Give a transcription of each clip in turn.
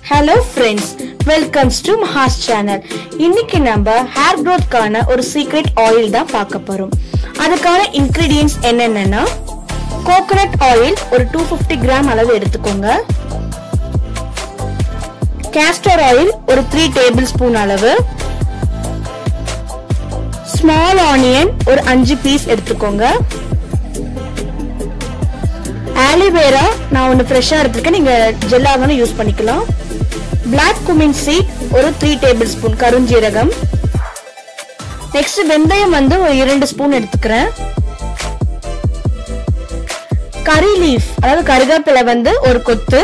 hello friends welcomes to Maha's channel இன்னைக்கு நம்ம hair க்ரோத்க்கான ஒரு சீக்ரெட் ஆயில் தான் பார்க்க போறோம் அதுக்கான இன்கிரீடியன்ஸ் என்னென்னன்னா கோகோனட் ஆயில் ஒரு டூ ஃபிஃப்டி கிராம் அளவு எடுத்துக்கோங்க கேஸ்டர் ஆயில் ஒரு த்ரீ டேபிள் ஸ்பூன் அளவு ஸ்மால் ஆனியன் ஒரு அஞ்சு பீஸ் எடுத்துக்கோங்க ஆலிவேரா நான் ஒன்று ஃப்ரெஷ்ஷாக எடுத்துருக்கேன் நீங்கள் ஜெல்லாக யூஸ் பண்ணிக்கலாம் பிளாக் குமின் சீட் ஒரு த்ரீ டேபிள் ஸ்பூன் கருஞ்சீரகம் நெக்ஸ்ட் வெந்தயம் வந்து ஒரு இரண்டு ஸ்பூன் எடுத்துக்கிறேன் கறி லீஃப் அதாவது கருவேப்பிலை வந்து ஒரு கொத்து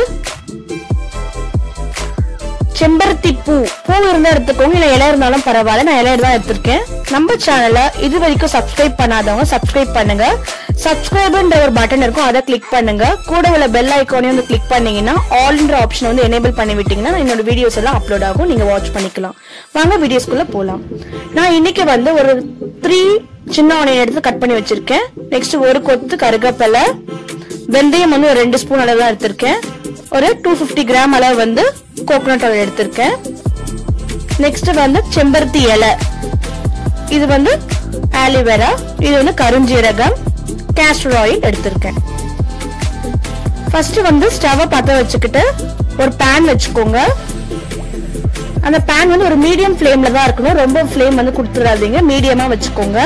செம்பருத்தி பூ பூ இருந்தா எடுத்துக்கோங்க இல்ல இலை இருந்தாலும் பரவாயில்ல நான் இலையில தான் எடுத்திருக்கேன் நம்ம சேனலை இது வரைக்கும் சப்ஸ்கிரைப் பண்ணாதவங்க சப்ஸ்கிரைப் பண்ணுங்க சப்ஸ்கிரைப்ன்ற ஒரு பட்டன் இருக்கும் அதை கிளிக் பண்ணுங்க கூட உள்ள பெல் ஐக்கானையும் வந்து கிளிக் பண்ணீங்கன்னா ஆல்ன்ற ஆப்ஷன் வந்து எனேபிள் பண்ணி விட்டீங்கன்னா என்னோட வீடியோஸ் எல்லாம் அப்லோட் ஆகும் நீங்க வாட்ச் பண்ணிக்கலாம் வாங்க வீடியோஸ்குள்ள போலாம் நான் இன்னைக்கு வந்து ஒரு த்ரீ சின்ன ஆனியன் எடுத்து கட் பண்ணி வச்சிருக்கேன் நெக்ஸ்ட் ஒரு கொத்து கருகப்பிலை வெந்தயம் வந்து ஒரு ரெண்டு ஸ்பூன் அளவு தான் எடுத்திருக்கேன் ஒரு டூ ஃபிஃப்டி கிராம் அளவு வந்து கோகோனட் ஆயில் எடுத்திருக்கேன் நெக்ஸ்ட் வந்து செம்பருத்தி இலை இது வந்து ஆலிவேரா இது வந்து கருஞ்சீரகம் கேஸ்டர் ஆயில் எடுத்திருக்கேன் ஃபர்ஸ்ட் வந்து ஸ்டவ்வை பற்ற வச்சுக்கிட்டு ஒரு பேன் வச்சுக்கோங்க அந்த பேன் வந்து ஒரு மீடியம் ஃப்ளேம்ல தான் இருக்கணும் ரொம்ப ஃப்ளேம் வந்து கொடுத்துடாதீங்க மீடியமா வச்சுக்கோங்க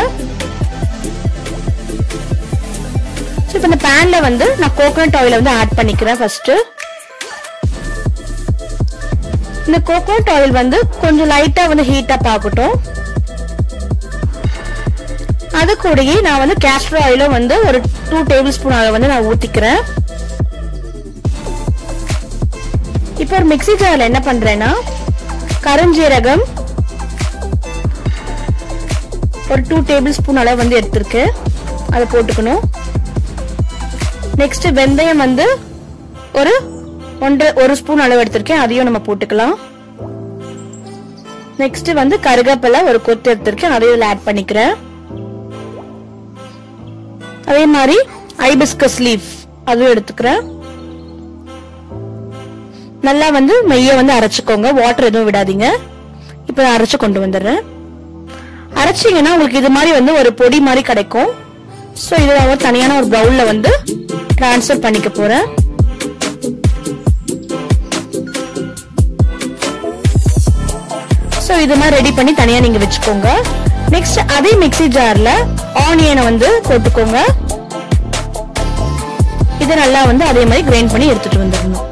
இப்போ இந்த பேன்ல வந்து நான் கோகோனட் ஆயில வந்து ஆட் பண்ணிக்கிறேன் ஃபர்ஸ்ட் இந்த கோகோனட் ஆயில் வந்து கொஞ்சம் லைட்டா வந்து ஹீட் அப் ஆகட்டும் அது கூடயே நான் வந்து கேஸ்டர் ஆயிலும் வந்து ஒரு டூ டேபிள் ஸ்பூன் அளவு வந்து நான் ஊத்திக்கிறேன் இப்போ ஒரு மிக்ஸி ஜார்ல என்ன பண்றேன்னா கருஞ்சீரகம் ஒரு டூ டேபிள் ஸ்பூன் அளவு வந்து எடுத்திருக்கேன் அதை போட்டுக்கணும் நெக்ஸ்ட் வெந்தயம் வந்து ஒரு ஒன்றரை ஒரு ஸ்பூன் அளவு எடுத்திருக்கேன் அதையும் நம்ம போட்டுக்கலாம் நெக்ஸ்ட் வந்து கருவேப்பிலை ஒரு கொத்து எடுத்திருக்கேன் அதையும் இதில் ஆட் பண்ணிக்கிறேன் அதே மாதிரி ஐபிஸ்கஸ் லீஃப் அதுவும் எடுத்துக்கிறேன் நல்லா வந்து மெய்ய வந்து அரைச்சுக்கோங்க வாட்டர் எதுவும் விடாதீங்க இப்போ அரைச்சு கொண்டு வந்துடுறேன் அரைச்சிங்கன்னா உங்களுக்கு இது மாதிரி வந்து ஒரு பொடி மாதிரி கிடைக்கும் ஸோ இதை ஒரு தனியான ஒரு பவுல்ல வந்து டிரான்ஸ்ஃபர் பண்ணிக்க போறேன் ஸோ இது மாதிரி ரெடி பண்ணி தனியாக நீங்கள் வச்சுக்கோங்க நெக்ஸ்ட் அதே மிக்சி ஜாரில் ஆனியனை வந்து போட்டுக்கோங்க இதை நல்லா வந்து அதே மாதிரி கிரைண்ட் பண்ணி எடுத்துட்டு வந்துடணும்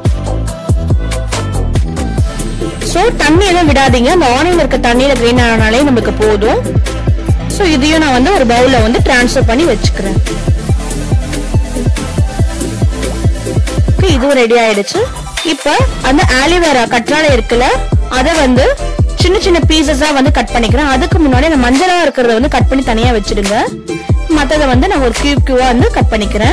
ஸோ தண்ணி எதுவும் விடாதீங்க அந்த ஆனியன் இருக்க தண்ணியில கிரைண்ட் ஆனாலே நமக்கு போதும் ஸோ இதையும் நான் வந்து ஒரு பவுலில் வந்து டிரான்ஸ்ஃபர் பண்ணி வச்சுக்கிறேன் இதுவும் ரெடி ஆயிடுச்சு இப்போ அந்த ஆலிவேரா கற்றாழை இருக்குல்ல அதை வந்து சின்ன சின்ன பீசஸா வந்து கட் பண்ணிக்கிறேன் அதுக்கு முன்னாடி அந்த மஞ்சளா இருக்கிறத வந்து கட் பண்ணி தனியா வச்சிடுங்க மத்தத வந்து நான் ஒரு கியூப் கியூவா வந்து கட் பண்ணிக்கிறேன்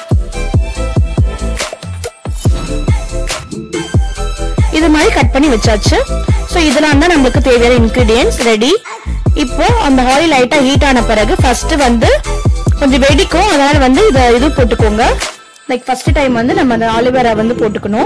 இது மாதிரி கட் பண்ணி வச்சாச்சு ஸோ இதெல்லாம் தான் நம்மளுக்கு தேவையான இன்கிரீடியன்ஸ் ரெடி இப்போ அந்த ஆயில் லைட்டா ஹீட் ஆன பிறகு ஃபர்ஸ்ட் வந்து கொஞ்சம் வெடிக்கும் அதனால வந்து இதை இது போட்டுக்கோங்க லைக் ஃபர்ஸ்ட் டைம் வந்து நம்ம அந்த ஆலிவேரா வந்து போட்டுக்கணும்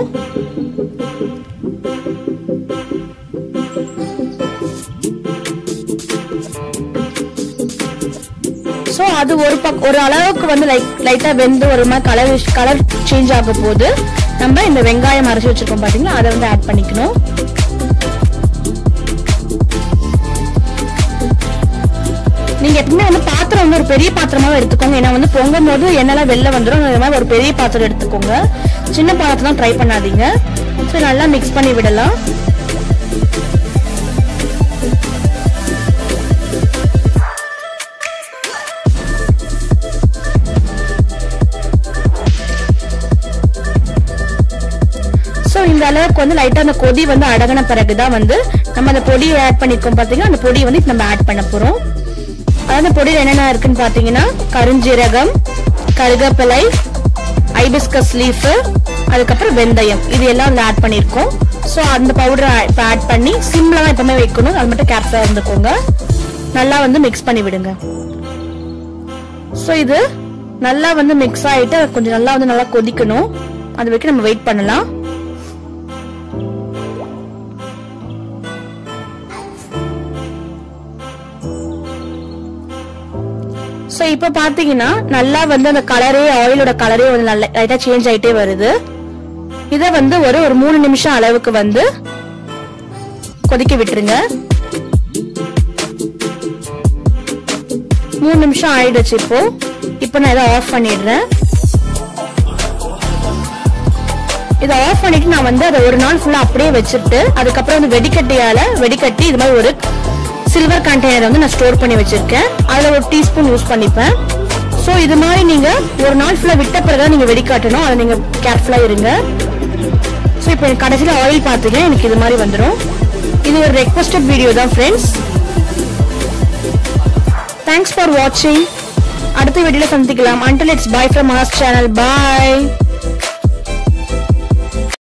ஸோ அது ஒரு பக் ஒரு அளவுக்கு வந்து லைட் லைட்டா வெந்து ஒரு மாதிரி கலர் கலர் சேஞ்ச் ஆக போது நம்ம இந்த வெங்காயம் அரைச்சி வச்சிருக்கோம் பாத்தீங்களா அதை வந்து ஆட் பண்ணிக்கணும் நீங்க எப்பவுமே வந்து பாத்திரம் வந்து ஒரு பெரிய பாத்திரமாவே எடுத்துக்கோங்க ஏன்னா வந்து பொங்கும் போது எண்ணெய்லாம் வெளில வந்துடும் அந்த மாதிரி ஒரு பெரிய பாத்திரம் எடுத்துக்கோங்க சின்ன பாத்திரம் ட்ரை பண்ணாதீங்க ஸோ நல்லா மிக்ஸ் பண்ணி விடலாம் ஸோ இந்த அளவுக்கு வந்து லைட்டா அந்த கொதி வந்து அடங்கின பிறகுதான் வந்து நம்ம அந்த பொடியை ஆட் பண்ணிருக்கோம் பாத்தீங்கன்னா அந்த பொடியை வந்து நம்ம ஆட் பண்ண போறோம் அதாவது பொடியில் என்னென்ன இருக்குன்னு பாத்தீங்கன்னா கருஞ்சீரகம் கருகப்பிலை ஐபிஸ்கஸ் லீஃப் அதுக்கப்புறம் வெந்தயம் இது எல்லாம் அதில் ஆட் பண்ணியிருக்கோம் ஸோ அந்த பவுடரை இப்போ ஆட் பண்ணி சிம்ல தான் எப்பவுமே வைக்கணும் அது மட்டும் கேர்ஃபுல்லாக இருந்துக்கோங்க நல்லா வந்து மிக்ஸ் பண்ணி விடுங்க ஸோ இது நல்லா வந்து மிக்ஸ் ஆகிட்டு கொஞ்சம் நல்லா வந்து நல்லா கொதிக்கணும் அது வரைக்கும் நம்ம வெயிட் பண்ணலாம் ஸோ இப்போ பார்த்தீங்கன்னா நல்லா வந்து அந்த கலரே ஆயிலோட கலரே வந்து நல்லா லைட்டாக சேஞ்ச் ஆயிட்டே வருது இதை வந்து ஒரு ஒரு மூணு நிமிஷம் அளவுக்கு வந்து கொதிக்க விட்டுருங்க மூணு நிமிஷம் ஆயிடுச்சு இப்போ இப்போ நான் இதை ஆஃப் பண்ணிடுறேன் இதை ஆஃப் பண்ணிட்டு நான் வந்து அதை ஒரு நாள் ஃபுல்லா அப்படியே வச்சுட்டு அதுக்கப்புறம் வந்து வெடிக்கட்டியால வெடிக்கட்டி இது மாதிரி ஒரு சில்வர் கண்டெய்னர் வந்து நான் ஸ்டோர் பண்ணி வச்சிருக்கேன் அதுல ஒரு டீஸ்பூன் யூஸ் பண்ணிப்பேன் ஸோ இது மாதிரி நீங்க ஒரு நாள் ஃபுல்லா விட்ட பிறகு நீங்க வெடிக்காட்டணும் அதை நீங்க கேர்ஃபுல்லா இருங்க ஸோ இப்போ எனக்கு கடைசியில் ஆயில் பார்த்தீங்க எனக்கு இது மாதிரி வந்துடும் இது ஒரு ரெக்வஸ்டட் வீடியோ தான் ஃப்ரெண்ட்ஸ் தேங்க்ஸ் ஃபார் வாட்சிங் அடுத்த வீடியோல சந்திக்கலாம் until it's bye from Maha's channel bye